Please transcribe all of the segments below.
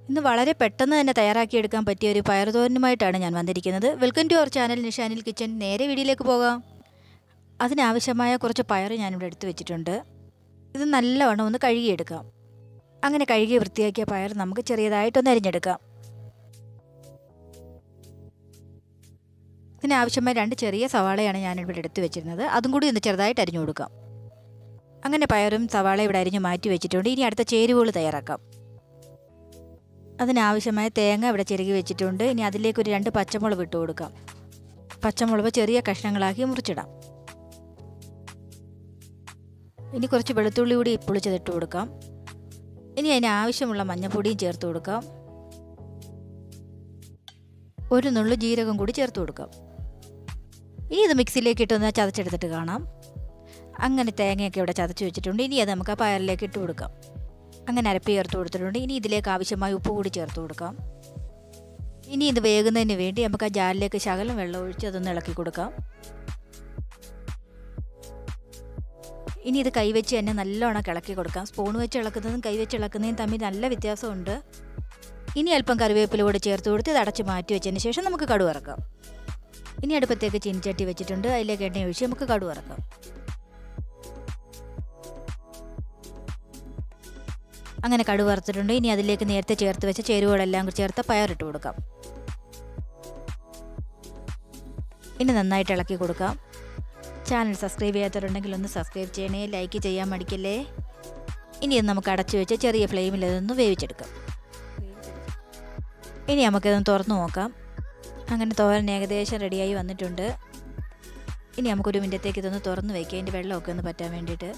ഇന്ന് വളരെ പെട്ടെന്ന് തന്നെ തയ്യാറാക്കിയെടുക്കാൻ പറ്റിയ ഒരു പയറുതോരനുമായിട്ടാണ് ഞാൻ വന്നിരിക്കുന്നത് വെൽക്കം ടു അവർ ചാനൽ നിഷാനിൽ കിച്ചൻ നേരെ വീഡിയോയിലേക്ക് പോകാം അതിനാവശ്യമായ കുറച്ച് പയർ ഞാനിവിടെ എടുത്തു വെച്ചിട്ടുണ്ട് ഇത് നല്ലവണ്ണം ഒന്ന് കഴുകിയെടുക്കാം അങ്ങനെ കഴുകി വൃത്തിയാക്കിയ പയർ നമുക്ക് ചെറിയതായിട്ടൊന്ന് അരിഞ്ഞെടുക്കാം ഇതിനാവശ്യമായ രണ്ട് ചെറിയ സവാളയാണ് ഞാനിവിടെ എടുത്തു വെച്ചിരുന്നത് അതും കൂടി ഒന്ന് ചെറുതായിട്ട് അരിഞ്ഞു കൊടുക്കാം അങ്ങനെ പയറും സവാള ഇവിടെ അരിഞ്ഞ് മാറ്റി വെച്ചിട്ടുണ്ട് ഇനി അടുത്ത ചേരുവകൾ തയ്യാറാക്കാം അതിനാവശ്യമായ തേങ്ങ ഇവിടെ ചെരുകി വെച്ചിട്ടുണ്ട് ഇനി അതിലേക്ക് ഒരു രണ്ട് പച്ചമുളക് ഇട്ട് കൊടുക്കാം പച്ചമുളക് ചെറിയ കഷ്ണങ്ങളാക്കി മുറിച്ചിടാം ഇനി കുറച്ച് വെളുത്തുള്ളി കൂടി പൊളിച്ചതിട്ട് കൊടുക്കാം ഇനി അതിന് ആവശ്യമുള്ള മഞ്ഞൾപ്പൊടിയും ചേർത്ത് കൊടുക്കാം ഒരു നുള്ളു ജീരകം കൂടി ചേർത്ത് കൊടുക്കാം ഇനി ഇത് മിക്സിയിലേക്ക് ഇട്ടൊന്ന് ചതച്ചെടുത്തിട്ട് കാണാം അങ്ങനെ തേങ്ങയൊക്കെ ഇവിടെ ചതച്ച് വെച്ചിട്ടുണ്ട് ഇനി അത് നമുക്ക് ആ പയറിലേക്ക് ഇട്ട് കൊടുക്കാം അങ്ങനെ അരപ്പ് ചേർത്ത് കൊടുത്തിട്ടുണ്ട് ഇനി ഇതിലേക്ക് ആവശ്യമായ ഉപ്പ് കൂടി ചേർത്ത് കൊടുക്കാം ഇനി ഇത് വേകുന്നതിന് വേണ്ടി നമുക്ക് ആ ജാലിലേക്ക് ശകലം വെള്ളം ഒഴിച്ച് അതൊന്ന് ഇളക്കി കൊടുക്കാം ഇനി ഇത് കൈവച്ച് തന്നെ നല്ലോണം ഇളക്കി കൊടുക്കാം സ്പൂൺ വെച്ച് ഇളക്കുന്നതും കൈവച്ച് ഇളക്കുന്നതും തമ്മിൽ നല്ല വ്യത്യാസമുണ്ട് ഇനി അല്പം കറിവേപ്പില കൂടി ചേർത്ത് കൊടുത്ത് ഇത് അടച്ച് മാറ്റി വെച്ചതിന് ശേഷം നമുക്ക് കടുവ ഇറക്കാം ഇനി അടുപ്പത്തേക്ക് ചീനിച്ചട്ടി വെച്ചിട്ടുണ്ട് അതിലേക്ക് എണ്ണ ഒഴിച്ച് നമുക്ക് കടുവ ഇറക്കാം അങ്ങനെ കടുവ വറുത്തിട്ടുണ്ട് ഇനി അതിലേക്ക് നേരത്തെ ചേർത്ത് വെച്ച ചേരുവകളെല്ലാം കൂടി ചേർത്ത് പയറിട്ട് കൊടുക്കാം ഇനി നന്നായിട്ട് ഇളക്കി കൊടുക്കാം ചാനൽ സബ്സ്ക്രൈബ് ചെയ്യാത്തവരുണ്ടെങ്കിൽ ഒന്ന് സബ്സ്ക്രൈബ് ചെയ്യണേ ലൈക്ക് ചെയ്യാൻ മടിക്കല്ലേ ഇനി ഇത് നമുക്ക് അടച്ചു വെച്ച് ചെറിയ ഫ്ലെയിമിൽ ഇതൊന്ന് വേവിച്ചെടുക്കാം ഇനി നമുക്കിതൊന്ന് തുറന്നു നോക്കാം അങ്ങനെ തോരൻ ഏകദേശം റെഡിയായി വന്നിട്ടുണ്ട് ഇനി നമുക്കൊരു മിനിറ്റത്തേക്ക് ഇതൊന്ന് തുറന്ന് വയ്ക്കാം അതിൻ്റെ വെള്ളമൊക്കെ ഒന്ന് പറ്റാൻ വേണ്ടിയിട്ട്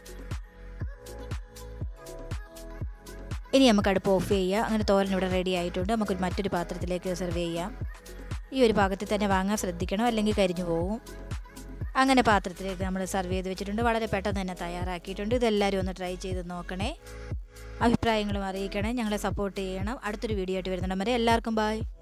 ഇനി നമുക്ക് അടുപ്പ് ഓഫ് ചെയ്യാം അങ്ങനെ തോരൻ ഇവിടെ റെഡി ആയിട്ടുണ്ട് നമുക്കൊരു മറ്റൊരു പാത്രത്തിലേക്ക് സെർവ് ചെയ്യാം ഈ ഒരു പാകത്തിൽ തന്നെ വാങ്ങാൻ ശ്രദ്ധിക്കണം അല്ലെങ്കിൽ കരിഞ്ഞു പോകും അങ്ങനെ പാത്രത്തിലേക്ക് നമ്മൾ സെർവ് ചെയ്ത് വെച്ചിട്ടുണ്ട് വളരെ പെട്ടെന്ന് തന്നെ തയ്യാറാക്കിയിട്ടുണ്ട് ഇതെല്ലാവരും ഒന്ന് ട്രൈ ചെയ്ത് നോക്കണേ അഭിപ്രായങ്ങളും അറിയിക്കണേ ഞങ്ങളെ സപ്പോർട്ട് ചെയ്യണം അടുത്തൊരു വീഡിയോ ആയിട്ട് വരുന്നുണ്ടെങ്കിൽ എല്ലാവർക്കും ബായ്